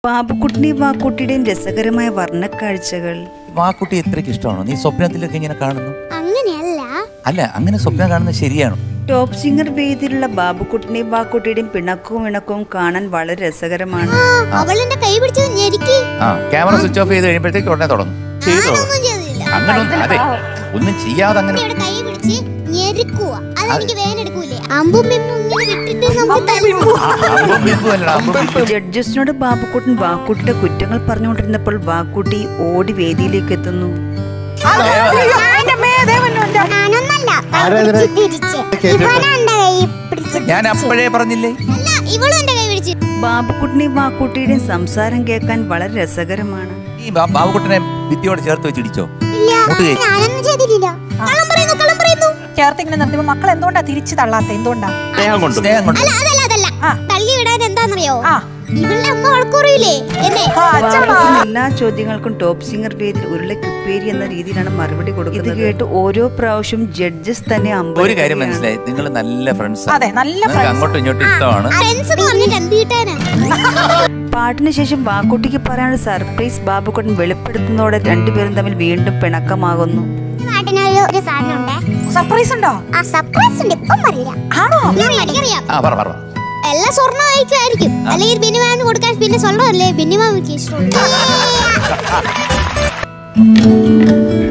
പാപ്പുക്കുട്ടിന്റെയും വാക്കുട്ടിയുടെയും രസകരമായ വർണ്ണക്കാഴ്ചകൾ വാക്കുട്ടി എത്രയ്ക്ക് ഇഷ്ടമാണോ നീ സ്വപ്നത്തിലൊക്കെ ഇങ്ങനെ കാണുന്നു അങ്ങനെയല്ല അല്ല അങ്ങനെ സ്വപ്നം കാണുന്നത് ശരിയാണോ ടോപ്പ് സിംഗർ വേദിയിലുള്ള ബാബുക്കുട്ടിന്റെയും വാക്കുട്ടിയുടെയും പിണക്കവും ഇണക്കവും കാണാൻ വളരെ രസകരമാണ് ആ അവളെന്റെ കൈ പിടിച്ചത് ഞെരുക്കി ആ ക്യാമറ സ്വിച്ച് ഓഫ് ചെയ്ത് കഴിയുമ്പോഴത്തേക്ക് ഉടനെ തുടങ്ങും ചെയ്തോ ഞാനൊന്നും ചെയ്തില്ല അങ്ങനെ ഒന്നും- അതെ ഒന്നും ചെയ്യാതെ അങ്ങനെ ഇവിടെ കൈ പിടിച്ച് ഞെരുക്കുക അതെനിക്ക് വേനെടുക്കൂലേ അമ്പും പിമ്പും ഇങ്ങനെ വിട്ടിട്ട് നമുക്ക് തല്ലും. അമ്പും ബിമ്പും അല്ലടാ, അമ്പും ബിമ്പും. ജഡ്ജസിനോട് ബാബുക്കുട്ടൻ വാക്കുട്ടിയുടെ കുറ്റങ്ങൾ പറഞ്ഞുകൊണ്ടിരുന്നപ്പോൾ വാക്കുട്ടി ഓടി വേദിയിലേക്ക് എത്തുന്നു ഞാനൊന്നല്ല കൈ ആരാ ഇതിനെ പിടിച്ച് തിരിച്ച് കേട്ടിട്ട്? ഇവനാ എന്റെ കൈ പിടിച്ച് ഞാൻ അപ്പോഴേ പറഞ്ഞില്ലേ അല്ല ഇവളും എന്റെ കൈ പിടിച്ച് ബാബുക്കുട്ടിന്റെയും വാക്കുട്ടിയുടെയും സംസാരം കേൾക്കാൻ വളരെ രസകരരമാണ് ഈ ബാ- ബാബുക്കുട്ടനെ ഭിത്തിയോട് ചേർത്ത് വെച്ച് ഇടിച്ചോ ഇല്ല മുട്ട് കയറ്റി. ഞാനൊന്നും ചെയ്തിട്ടില്ല കള്ളം പറയുന്നു കള്ളം പറയുന്നു ചേർത്ത് ഇങ്ങനെ നിർത്തിയപ്പോ മക്കൾ എന്തുകൊണ്ടാ തിരിച്ചു തള്ളാത്ത എന്തുകൊണ്ടാ സ്നേഹം കൊണ്ട് സ്നേഹം കൊണ്ട് അല്ല അതല്ല അതല്ല ആ. തള്ളി വിടാൻ എന്താന്നറിയോ ആ. ഇവളുടെ അമ്മ വഴക്കുറയില്ലേ എന്നെ ആ, അച്ഛാ. വാക്കുട്ടിന് എല്ലാ ചോദ്യങ്ങൾക്കും ടോപ്പ് സിംഗർ വേദിയിൽ ഉരുളക്കുപ്പേരി എന്ന രീതിയിലാണ് മറുപടി കൊടുക്കുന്നത് ഇത് കേട്ട് ഓരോ പ്രാവശ്യം ജഡ്ജസ് തന്നെ ഒരു കാര്യം അമ്പലക്കുകയാണ്. മനസ്സിലായി നിങ്ങൾ നല്ല ഫ്രണ്ട്സ് അതെ നല്ല ഫ്രണ്ട്സ് അങ്ങോട്ടും ഇങ്ങോട്ടും ഇഷ്ടമാണ് ഫ്രണ്ട്സ് എന്ന് പറഞ്ഞിട്ട് എന്ത് കിട്ടാനാ പാട്ടിന് ശേഷം വാക്കുട്ടിക്ക് പറയാനുള്ള സർപ്രൈസ് ബാബുക്കുട്ടൻ വെളിപ്പെടുത്തുന്നതോടെ രണ്ടുപേരും തമ്മിൽ വീണ്ടും പിണക്കമാകുന്നു നാട്ടിനൊരു ഒരു സാധനം ഉണ്ടേ സർപ്രൈസ് ഉണ്ടോ ആ സർപ്രൈസ് ഉണ്ട് ഇപ്പം പറയില്ല ആണോ എനിക്കറിയാം ആ പറ പറ പറ. എല്ലാം സ്വർണ്ണം അയക്കുമായിരിക്കും അല്ലെങ്കിൽ ബിന്നിമാമിന് കൊടുക്കാൻ പിന്നെ സ്വർണ്ണമല്ലേ ബിന്നിമാമിക്ക് ഇഷ്ടമുണ്ട്